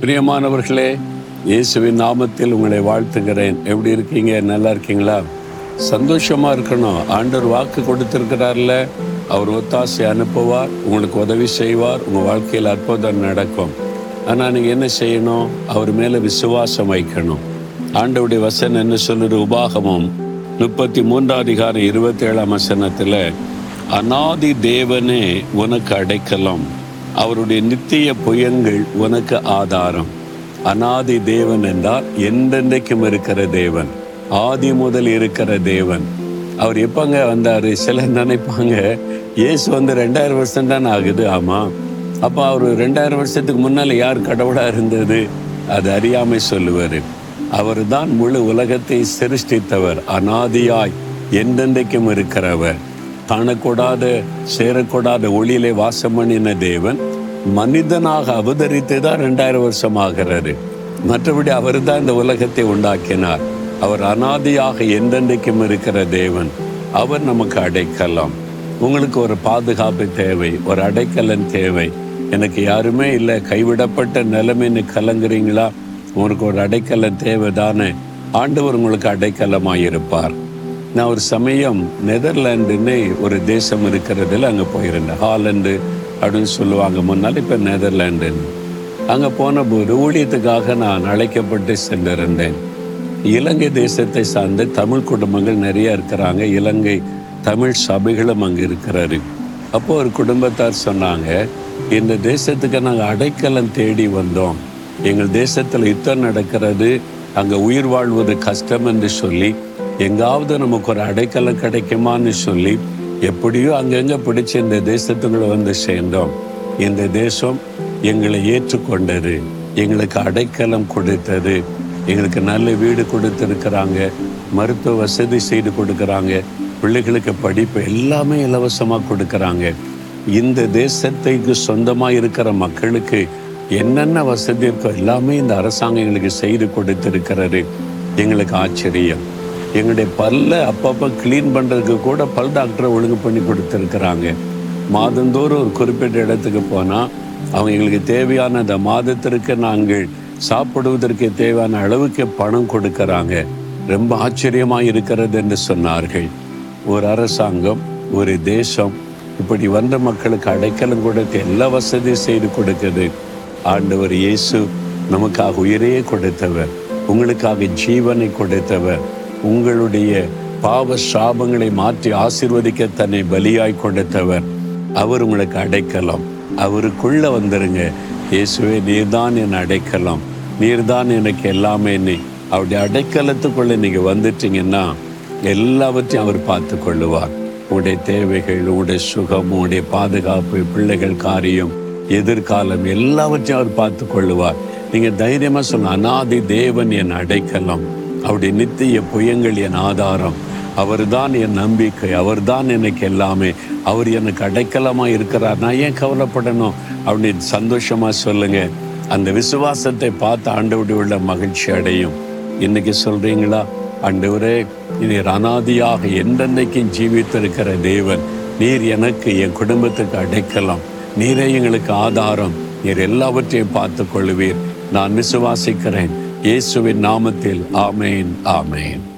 பிரியமானவர்களே இயேசுவின் நாமத்தில் உங்களை வாழ்த்துகிறேன் எப்படி இருக்கீங்க நல்லா இருக்கீங்களா சந்தோஷமா இருக்கணும் ஆண்டவர் வாக்கு கொடுத்திருக்கிறார்ல அவர் ஒத்தாசை அனுப்புவார் உங்களுக்கு உதவி செய்வார் உங்க வாழ்க்கையில் அற்புதம் நடக்கும் ஆனா நீங்க என்ன செய்யணும் அவர் மேல விசுவாசம் வைக்கணும் ஆண்டவருடைய வசனம் என்ன சொல்லுற உபாகமும் முப்பத்தி மூன்றாம் அதிகாரம் இருபத்தி ஏழாம் வசனத்துல அனாதி தேவனே உனக்கு அடைக்கலம் அவருடைய நித்திய புயங்கள் உனக்கு ஆதாரம் அனாதி தேவன் என்றால் என்றென்றைக்கும் இருக்கிற தேவன் ஆதி முதல் இருக்கிற தேவன் அவர் எப்பங்க வந்தாரு சிலர் நினைப்பாங்க இயேசு வந்து ரெண்டாயிரம் வருஷம் தானே ஆகுது ஆமா அப்ப அவர் ரெண்டாயிரம் வருஷத்துக்கு முன்னால யார் கடவுளா இருந்தது அது அறியாமை சொல்லுவாரு அவர் தான் முழு உலகத்தை சிருஷ்டித்தவர் அனாதியாய் என்றென்றைக்கும் இருக்கிறவர் காணக்கூடாத சேரக்கூடாத ஒளியிலே வாசம் பண்ணின தேவன் மனிதனாக அவதரித்து தான் ரெண்டாயிரம் வருஷம் ஆகிறாரு மற்றபடி அவர் தான் இந்த உலகத்தை உண்டாக்கினார் அவர் அனாதியாக என்றென்றைக்கும் இருக்கிற தேவன் அவர் நமக்கு அடைக்கலாம் உங்களுக்கு ஒரு பாதுகாப்பு தேவை ஒரு அடைக்கலன் தேவை எனக்கு யாருமே இல்லை கைவிடப்பட்ட நிலைமைன்னு கலங்குறீங்களா உங்களுக்கு ஒரு அடைக்கலம் தேவைதானே ஆண்டவர் உங்களுக்கு அடைக்கலமாக இருப்பார் நான் ஒரு சமயம் நெதர்லாண்டுன்னு ஒரு தேசம் இருக்கிறதுல அங்கே போயிருந்தேன் ஹாலண்டு அப்படின்னு சொல்லுவாங்க முன்னால் இப்போ நெதர்லாண்டுன்னு அங்கே போன போது ஊழியத்துக்காக நான் அழைக்கப்பட்டு சென்றிருந்தேன் இலங்கை தேசத்தை சார்ந்த தமிழ் குடும்பங்கள் நிறைய இருக்கிறாங்க இலங்கை தமிழ் சபைகளும் அங்கே இருக்கிறாரு அப்போ ஒரு குடும்பத்தார் சொன்னாங்க இந்த தேசத்துக்கு நாங்கள் அடைக்கலம் தேடி வந்தோம் எங்கள் தேசத்தில் யுத்தம் நடக்கிறது அங்கே உயிர் வாழ்வது கஷ்டம் என்று சொல்லி எங்காவது நமக்கு ஒரு அடைக்கலம் கிடைக்குமான்னு சொல்லி எப்படியோ அங்கங்க பிடிச்சு இந்த தேசத்துக்குள்ள வந்து சேர்ந்தோம் இந்த தேசம் எங்களை ஏற்றுக்கொண்டது எங்களுக்கு அடைக்கலம் கொடுத்தது எங்களுக்கு நல்ல வீடு கொடுத்துருக்குறாங்க மருத்துவ வசதி செய்து கொடுக்குறாங்க பிள்ளைகளுக்கு படிப்பு எல்லாமே இலவசமாக கொடுக்குறாங்க இந்த தேசத்துக்கு சொந்தமாக இருக்கிற மக்களுக்கு என்னென்ன வசதி இருக்கோ எல்லாமே இந்த அரசாங்கம் எங்களுக்கு செய்து கொடுத்திருக்கிறது எங்களுக்கு ஆச்சரியம் எங்களுடைய பல்ல அப்பப்போ க்ளீன் பண்ணுறதுக்கு கூட பல் டாக்டரை ஒழுங்கு பண்ணி கொடுத்துருக்குறாங்க மாதந்தோறும் ஒரு குறிப்பிட்ட இடத்துக்கு போனால் அவங்க எங்களுக்கு தேவையான அந்த மாதத்திற்கு நாங்கள் சாப்பிடுவதற்கு தேவையான அளவுக்கு பணம் கொடுக்கறாங்க ரொம்ப ஆச்சரியமாக இருக்கிறது என்று சொன்னார்கள் ஒரு அரசாங்கம் ஒரு தேசம் இப்படி வந்த மக்களுக்கு அடைக்கலம் கொடுத்து எல்லா வசதியும் செய்து கொடுக்குது ஆண்டவர் இயேசு நமக்காக உயிரையே கொடுத்தவர் உங்களுக்காக ஜீவனை கொடுத்தவர் உங்களுடைய பாவ சாபங்களை மாற்றி ஆசீர்வதிக்க தன்னை பலியாய் கொடுத்தவர் அவர் உங்களுக்கு அடைக்கலாம் அவருக்குள்ள வந்துருங்க இயேசுவே நீர்தான் என் அடைக்கலாம் நீர்தான் எனக்கு எல்லாமே நீ அவருடைய அடைக்கலத்துக்குள்ள நீங்க வந்துட்டீங்கன்னா எல்லாவற்றையும் அவர் பார்த்து கொள்ளுவார் உங்களுடைய தேவைகள் உங்களுடைய சுகம் உங்களுடைய பாதுகாப்பு பிள்ளைகள் காரியம் எதிர்காலம் எல்லாவற்றையும் அவர் பார்த்து கொள்ளுவார் நீங்க தைரியமா சொன்ன அனாதி தேவன் என் அடைக்கலம் அவருடைய நித்திய புயங்கள் என் ஆதாரம் அவர்தான் என் நம்பிக்கை அவர்தான் எனக்கு எல்லாமே அவர் எனக்கு அடைக்கலமா இருக்கிறார் நான் ஏன் கவலைப்படணும் அப்படின்னு சந்தோஷமா சொல்லுங்க அந்த விசுவாசத்தை பார்த்து ஆண்டவருடைய உள்ள மகிழ்ச்சி அடையும் இன்னைக்கு சொல்றீங்களா ஆண்டவரே நீர் அனாதியாக என்றென்னைக்கும் ஜீவித்திருக்கிற தேவன் நீர் எனக்கு என் குடும்பத்துக்கு அடைக்கலாம் நீரே எங்களுக்கு ஆதாரம் நீர் எல்லாவற்றையும் பார்த்து கொள்ளுவீர் நான் விசுவாசிக்கிறேன் இயேசுவின் நாமத்தில் ஆமேன் ஆமேன்